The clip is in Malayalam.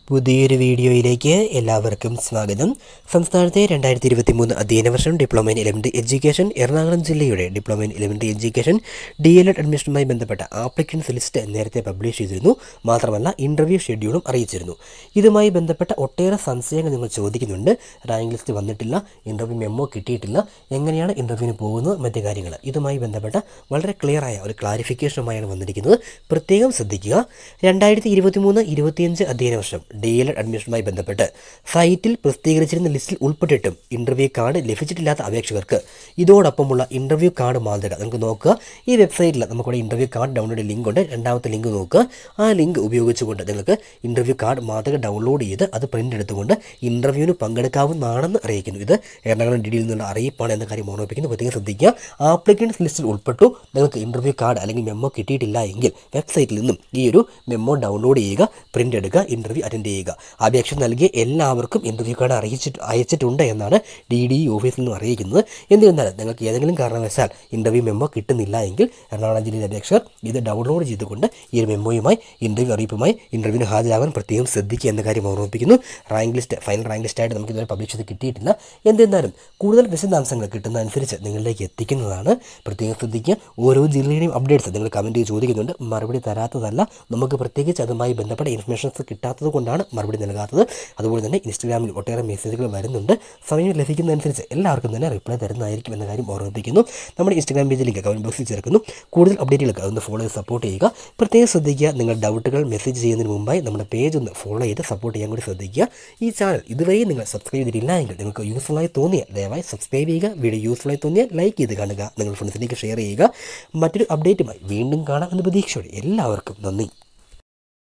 പുതിയൊരു വീഡിയോയിലേക്ക് എല്ലാവർക്കും സ്വാഗതം സംസ്ഥാനത്തെ രണ്ടായിരത്തി ഇരുപത്തി മൂന്ന് അധ്യയന വർഷം diploma in elementary education Ernakulam ജില്ലയുടെ diploma in elementary education D El Ed അഡ്മിഷനുമായി ബന്ധപ്പെട്ട ആപ്ലിക്കൻസ് ലിസ്റ്റ് നേരത്തെ പബ്ലിഷ് ചെയ്തിരുന്നു മാത്രമല്ല ഇൻ്റർവ്യൂ ഷെഡ്യൂളും അറിയിച്ചിരുന്നു ഇതുമായി ബന്ധപ്പെട്ട ഒട്ടേറെ സംശയങ്ങൾ നിങ്ങൾ ചോദിക്കുന്നുണ്ട് റാങ്ക് ലിസ്റ്റ് വന്നിട്ടില്ല ഇൻ്റർവ്യൂ മെമ്മോ കിട്ടിയിട്ടില്ല എങ്ങനെയാണ് ഇൻ്റർവ്യൂവിന് പോകുന്നത് മറ്റു കാര്യങ്ങൾ ഇതുമായി ബന്ധപ്പെട്ട വളരെ ക്ലിയർ ആയ ഒരു ക്ലാരിഫിക്കേഷനുമായാണ് വന്നിരിക്കുന്നത് പ്രത്യേകം ശ്രദ്ധിക്കുക രണ്ടായിരത്തി ഇരുപത്തി മൂന്ന് ഇരുപത്തിയഞ്ച് അധ്യയന വർഷം ഡി എൽ എഡ് അഡ്മിഷനുമായി ബന്ധപ്പെട്ട് സൈറ്റിൽ പ്രസിദ്ധീകരിച്ചിരുന്ന ലിസ്റ്റിൽ ഉൾപ്പെട്ടിട്ടും ഇൻ്റർവ്യൂ കാർഡ് ലഭിച്ചിട്ടില്ലാത്ത അപേക്ഷകർക്ക് ഇതോടൊപ്പമുള്ള ഇൻ്റർവ്യൂ കാർഡ് മാതൃക നമുക്ക് നോക്കുക ഈ വെബ്സൈറ്റിൽ നമുക്കിവിടെ ഇൻ്റർവ്യൂ കാർഡ് ഡൗൺലോഡ് ലിങ്ക് ഉണ്ട് രണ്ടാമത്തെ ലിങ്ക് നോക്കുക ആ ലിങ്ക് ഉപയോഗിച്ചുകൊണ്ട് നിങ്ങൾക്ക് ഇൻ്റർവ്യൂ കാർഡ് മാതൃക ഡൗൺലോഡ് ചെയ്ത് അത് പ്രിൻ്റ് എടുത്തുകൊണ്ട് ഇൻ്റർവ്യൂവിന് പങ്കെടുക്കാവുന്നതാണെന്ന് അറിയിക്കുന്നു ഇത് എറണാകുളം ഡി ഡിയിൽ നിന്നുള്ള അറിയിപ്പാണ് എന്ന കാര്യം ഓർമ്മിപ്പിക്കുന്നു പ്രത്യേകം ശ്രദ്ധിക്കുക ആപ്ലിക്കൻസ് ലിസ്റ്റിൽ ഉൾപ്പെട്ടു നിങ്ങൾക്ക് ഇൻ്റർവ്യൂ കാർഡ് അല്ലെങ്കിൽ മെമ്മോ കിട്ടിയിട്ടില്ല എങ്കിൽ വെബ്സൈറ്റിൽ നിന്നും ഈ ഒരു മെമ്മോ ഡൗൺലോഡ് ചെയ്യുക പ്രിൻ്റ് എടുക്കുക ഇൻ്റർവ്യൂ അറ്റൻഡ് ചെയ്യുക അപേക്ഷ നൽകിയ എല്ലാവർക്കും ഇൻ്റർവ്യൂ കാർഡ് അറിയിച്ചിട്ട് അയച്ചിട്ടുണ്ട് എന്നാണ് ഡി ഡി ഓഫീസിൽ നിന്നും അറിയിക്കുന്നത് എന്നിരുന്നാലും നിങ്ങൾക്ക് ഏതെങ്കിലും കാരണവശാൽ ഇൻ്റർവ്യൂ മെമ്മോ കിട്ടുന്നില്ല എങ്കിൽ എറണാകുളം ജില്ലയിലെ അപേക്ഷകർ ഇത് ഡൗൺലോഡ് ചെയ്തുകൊണ്ട് ഈ ഒരു മെമ്മോയുമായി ഇൻ്റർവ്യൂ അറിയിപ്പുമായി ഇൻ്റർവ്യൂവിന് ഹാജരാകാൻ പ്രത്യേകം ശ്രദ്ധിക്കുക എന്ന കാര്യം ഓർമ്മിപ്പിക്കുന്നു റാങ്ക് ലിസ്റ്റ് ഫൈനൽ റാങ്ക് ലിസ്റ്റായിട്ട് നമുക്ക് ഇതുവരെ പബ്ലിഷ് ചെയ്ത് കിട്ടിയിട്ടില്ല എന്നിരുന്നാലും കൂടുതൽ വിശദാംശങ്ങൾ കിട്ടുന്നതനുസരിച്ച് നിങ്ങളിലേക്ക് എത്തിക്കുന്നതാണ് പ്രത്യേകം ശ്രദ്ധിക്കുക ഓരോ ജില്ലയുടെയും അപ്ഡേറ്റ്സ് നിങ്ങൾ കമൻറ്റ് ചെയ്ത് ചോദിക്കുന്നുണ്ട് മറുപടി തരാത്തതല്ല നമുക്ക് പ്രത്യേകിച്ച് അതുമായി ബന്ധപ്പെട്ട ഇൻഫർമേഷൻസ് കിട്ടാത്തത് കൊണ്ടാണ് മറുപടി നൽകാത്തത് അതുപോലെ തന്നെ ഇൻസ്റ്റാഗ്രാമിൽ ഒട്ടേറെ മെസ്സേജുകൾ വരുന്നുണ്ട് സമയം ലഭിക്കുന്നതനുസരിച്ച് എല്ലാവർക്കും തന്നെ റിപ്ലൈ തരുന്നതായിരിക്കും എന്ന കാര്യം ഓർമ്മിപ്പിക്കുന്നു നമ്മുടെ ഇൻസ്റ്റാഗ്രാം പേജിൽ ലിങ്ക് കമൻറ്റ് ബോക്സിൽ ചേർക്കുന്നു കൂടുതൽ അപ്ഡേറ്റുകൾക്ക് അതൊന്ന് ഫോളോ ചെയ്ത് സപ്പോർട്ട് ചെയ്യുക പ്രത്യേകം ശ്രദ്ധിക്കുക നിങ്ങൾ ഡൗട്ടുകൾ മെസ്സേജ് ചെയ്യുന്നതിന് മുമ്പായി നമ്മുടെ പേജ് ഒന്ന് ഫോളോ ചെയ്ത് സപ്പോർട്ട് ചെയ്യാൻ കൂടി ശ്രദ്ധിക്കുക ഈ ചാനൽ ഇതുവരെയും നിങ്ങൾ സബ്സ്ക്രൈബ് ചെയ്തിട്ടില്ല എങ്കിൽ നിങ്ങൾക്ക് യൂസ്ഫുള്ളായി തോന്നിയ ദയവായി സബ്സ്ക്രൈബ് ചെയ്യുക വീഡിയോ യൂസ്ഫുള്ളായി തോന്നിയാൽ ലൈക്ക് ചെയ്ത് കാണുക നിങ്ങൾ ഫ്രണ്ട്സിലേക്ക് ഷെയർ ചെയ്യുക മറ്റൊരു അപ്ഡേറ്റുമായി വീണ്ടും കാണാം എന്ന പ്രതീക്ഷയോടെ എല്ലാവർക്കും നന്ദി